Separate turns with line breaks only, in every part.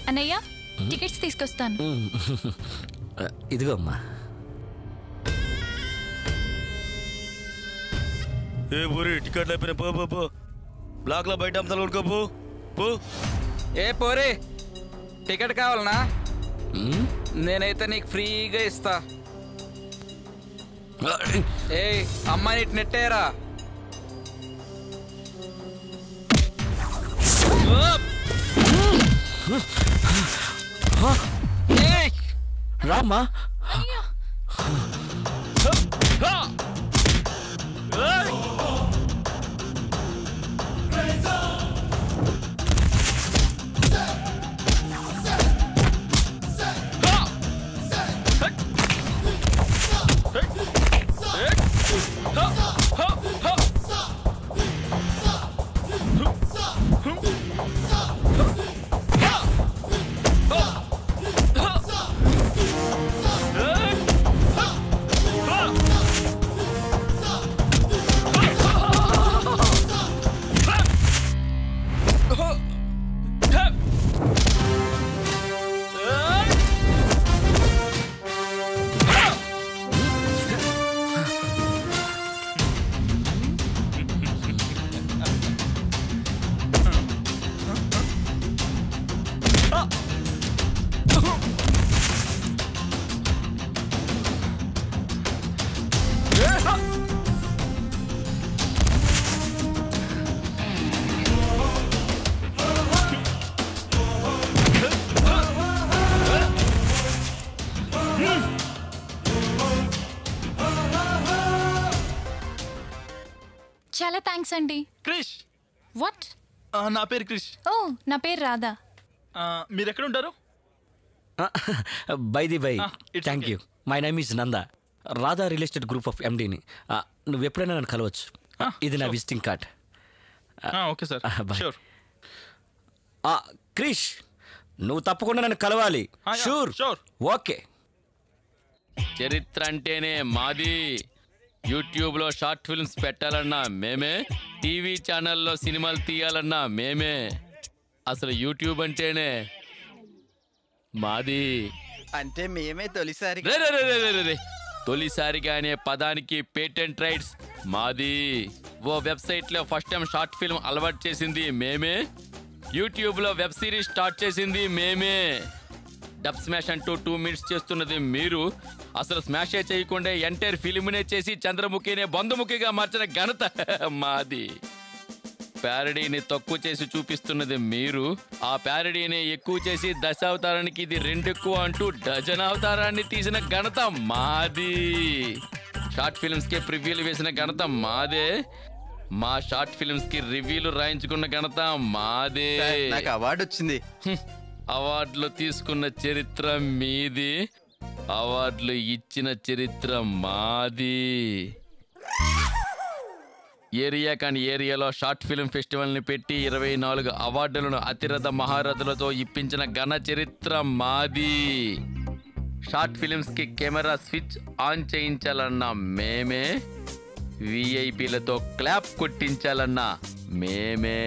అన్నయ్య టికెట్స్ తీసుకొస్తాను
ఇదిగో అమ్మా
ఏ పూరి టికెట్లు అయిపోయినా పో పో పో బ్లాక్ లో బయట అంతా కొనుక్కో పో పో
ఏ పోరే టికెట్ కావాలనా నేనైతే నీకు ఫ్రీగా ఇస్తా ఏ అమ్మాయి ఇటు నెట్టేరా ఏయ్!
రామ్మా
చాలా థ్యాంక్స్ అండి
క్రిష్
వాట్
ఆ, నా పేరు క్రిష్
ఓ నా పేరు రాధా
ఆ, మీరు ఎక్కడ ఉంటారు
by the by
Ah, it's
thank
okay.
You my name is Nanda Radha real estate group of ఎండీని నువ్వు ఎప్పుడైనా నన్ను కలవచ్చు
Ah,
ఇది నా
sure.
విజిటింగ్ కార్డ్
ఆ, okay sir
Ah, bye.
Sure
Krish నువ్వు తప్పకుండా నన్ను కలవాలి
Ah, yeah,
sure
sure.
Okay
చరిత్ర అంటేనే మాది యూట్యూబ్లో షార్ట్ ఫిల్మ్స్ పెట్టాలన్నా మేమే టీవీ ఛానల్లో సినిమాలు తీయాలన్నా మేమే అసలు యూట్యూబ్ అంటేనే మాది
అంటే మేమే తొలిసారి
రే రే రే రే రే రే రే. తొలిసారిగా అనే పదానికి పేటెంట్ రైట్స్ మాది ఓ వెబ్సైట్ లో ఫస్ట్ టైం షార్ట్ ఫిల్మ్ అలవాటు చేసింది మేమే యూట్యూబ్ లో వెబ్ సిరీస్ స్టార్ట్ చేసింది మేమే డబ్ స్మాష్ అంటూ టూ మినిట్స్ చేస్తున్నది మీరు అసలు స్మాషే చేయకుండా ఎంటైర్ ఫిలింనే చేసి చంద్రముఖినే బంధుముఖిగా మార్చిన ఘనత మాది ప్యారడీని తక్కువ చేసి చూపిస్తున్నది మీరు ఆ ప్యారడీని ఎక్కువ చేసి దశావతారానికి ఇది రెండెక్కువ అంటూ డజన్ అవతారాన్ని తీసిన ఘనత మాది షార్ట్ ఫిల్మ్స్ కి ప్రివ్యూలు వేసిన ఘనత మాదే మా షార్ట్ ఫిల్మ్స్ కి రివ్యూలు రాయించుకున్న ఘనత మాదే
నాకు అవార్డు వచ్చింది
హ్మ్. అవార్డులు తీసుకున్న చరిత్ర మీది అవార్డులు ఇచ్చిన చరిత్ర మాది ఏరియా కాని ఏరియాలో షార్ట్ ఫిల్మ్ ఫెస్టివల్ ని పెట్టి ఇరవై నాలుగు అవార్డులను అతిరథ మహారథులతో ఇప్పించిన ఘన చరిత్ర మాది షార్ట్ ఫిలిమ్స్ కి కెమెరా స్విచ్ ఆన్ చేయించాలన్నా మేమే విఐపీలతో క్లాప్ కొట్టించాలన్నా మేమే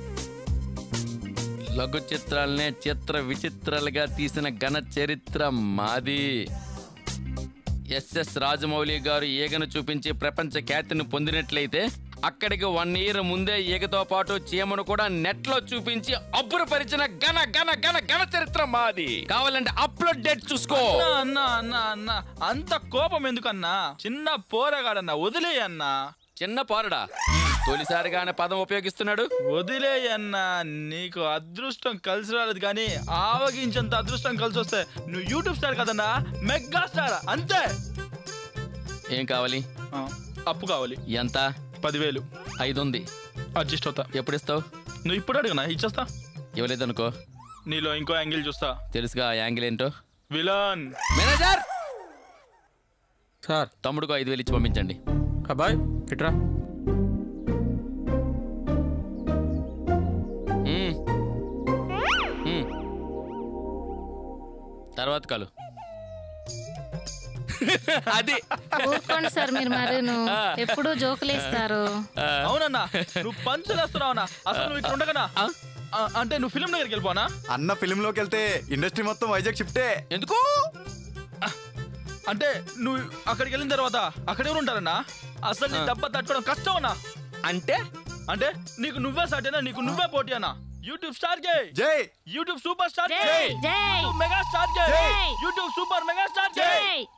లఘు చిత్రాలనే చిత్ర విచిత్రాలుగా తీసిన ఘన చరిత్ర మాది ఎస్ఎస్ రాజమౌళి గారు ఈగను చూపించి ప్రపంచ ఖ్యాతిని పొందినట్లయితే అక్కడికి వన్ ఇయర్ ముందే ఈగతో పాటు చీమను కూడా నెట్ లో చూపించి అబ్బురపరిచిన ఘన ఘన ఘన ఘన చరిత్ర మాది కావాలంటే అప్లోడ్ డేట్ చూసుకో
అన్నా అన్నా అన్నా అంత కోపం ఎందుకన్నా చిన్న పోరగాడన్నా వదిలేయన్నా
చిన్న పోరడా తొలిసారిగా అనే పదం ఉపయోగిస్తున్నాడు
వదిలేయన్నా నీకు అదృష్టం కలిసి రాలేదు కానీ ఆవగించేంత అదృష్టం కలిసి వస్తే నువ్వు యూట్యూబ్ స్టార్ కదన్నా మెగా స్టార్ అంతే
ఏం కావాలి
ఆ, అప్పు కావాలి
ఎంత
పదివేలు
ఐదు ఉంది
అడ్జస్ట్ అవుతా
ఎప్పుడు ఇస్తావు
నువ్వు ఇప్పుడు అడుగునా ఇచ్చేస్తా
ఇవ్వలేదనుకో
నీలో ఇంకో యాంగిల్ చూస్తా
తెలుసుగా ఆ యాంగిల్ ఏంటో
విలన్
మేనేజర్
సార్
తమ్ముడుకు ఐదు వేలు ఇచ్చి పంపించండి
అబ్బాయ్ ఇట్రా
మ్మ్. మ్మ్. తర్వాత కాలు అది
ఊరుకోండి సార్ మీరు మరీను ఎప్పుడు జోకులేస్తారు
అవునన్నా నువ్వు పంచులేస్తున్నావునా అసలు నువ్వు ఇక్కడ ఉండగనా ఆ, అంటే నువ్వు ఫిలిం దగ్గరికి వెళ్ళిపోనా
అన్న ఫిలిం లోకి వెళ్తే ఇండస్ట్రీ మొత్తం వైజాగ్ షిఫ్టే
ఎందుకు
అంటే నువ్వు అక్కడికి వెళ్ళిన తర్వాత అక్కడ ఎవరు ఉంటారన్నా అసలు నీ దెబ్బ తట్టుకోవడం కష్టం అన్నా
అంటే
అంటే నీకు నువ్వే సాటేనా నీకు నువ్వే పోటీ అన్నా యూట్యూబ్ స్టార్ కే
జై
యూట్యూబ్ సూపర్ స్టార్ కే
జై జై
యూట్యూబ్ మెగా స్టార్ కే
జై.
యూట్యూబ్ సూపర్ మెగా స్టార్ కే
జై